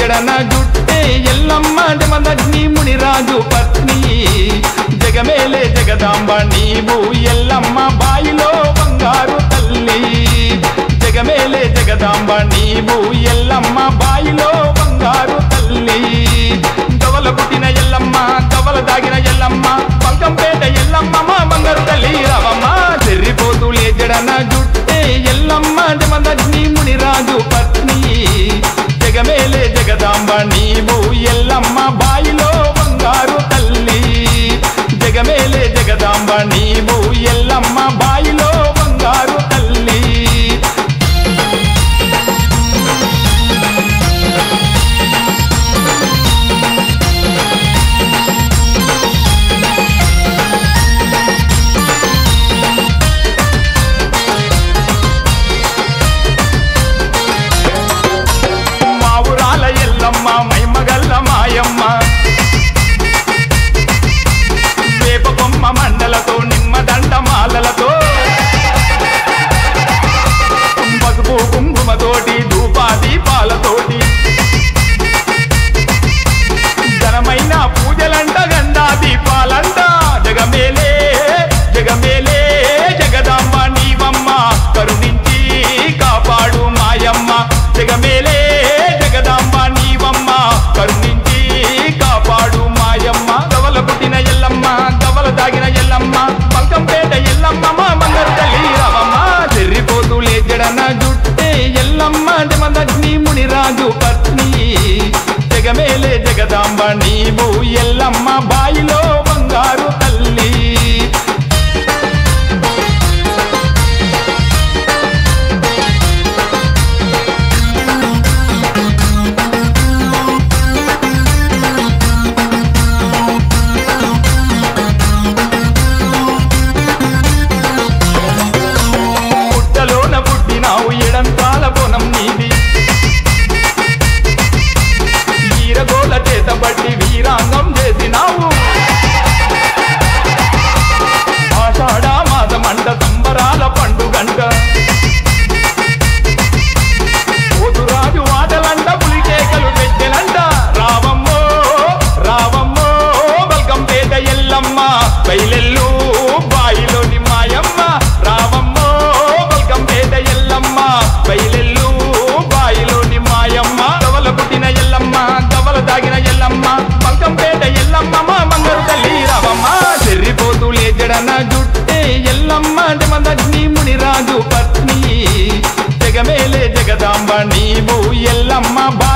జడన జుట్టే ఎల్లమ్మ జమదగ్ని మునిరాజు పత్ని జగమేలే జగదాంబ నీవు ఎల్లమ్మ బాయిలో బంగారు తల్లి జగమేలే జగదాంబ నీవు ఎల్లమ్మ బాయిలో బంగారు తల్లి గవల పుట్టిన ఎల్లమ్మ గవల దాగిన ఎల్లమ్మ పంకంపేట ఎల్లమ్మ మా బంగారు తల్లి రవమ్మ చెర్రిపోతులే జడన జుట్టే ఎల్లమ్మ జమదగ్ని మునిరాజు పత్ని జగమేలే జగదాంబ నీవు ఎల్లమ్మ బాయిలో బంగారు తల్లి జగమేలే జగదాంబ నీవు ఎల్లమ్మ బాయిలో బంగారు తల్లి మా ఊరాల ఎల్లమ్మ మైమగల్ల మాయమ్మ వేప బొమ్మ మండలతో నిమ్మ దండ మాలలతో పసుపు కుంకుమతోటి ధూపా దీపాలతోటి ఘనమైన పూజలంట గండా దీపాలంట జగమేలే జగమేలే జగదాంబ నీవమ్మ కరుణించి కాపాడు మాయమ్మ జగమేలే జగదాంబ నీవమ్మ కరుణించి కాపాడు మాయమ్మ గవల పుట్టిన ఎల్లమ్మ గవల దాగిన ఎల్లమ్మ పంకంపేట ఎల్లమ్మ మా మంగరు తల్లి రవమ్మ చెర్రిపోతులే జడన జుట్టే ఎల్లమ్మ జమదగ్ని మునిరాజు పత్ని జగమేలే జగదాంబ నీవు ఎల్లమ్మ బాయిలో బంగారు తల్లి పుట్టలోన పుట్టినావు ఎడంతాల పొనం నీది వీరగోల చేత బట్టి వీరాంగం చేసినావు ఆషాఢ మాసమంట సంబరాల పండుగంట ఓదురాజు వాటలంట పులికేకలు పెట్టెనంట రావమ్మో రావమ్మో బల్కంపేట ఎల్లమ్మ బయలెల్లు బాయిలోని మాయమ్మ రావమ్మో బల్కంపేట ఎల్లమ్మ బయలెల్లు బాయిలోని మాయమ్మ గవల పుట్టిన ఎల్లమ్మ గవల దాగిన ఎల్లమ్మ పంకంపేట ఎల్లమ్మ మా మంగరు తల్లి రావమ్మ చెర్రిపోతులే జడన జుట్టే ఎల్లమ్మ జమదగ్ని మునిరాజు పత్ని జగమేలే జగదాంబ నీవు ఎల్లమ్మ బా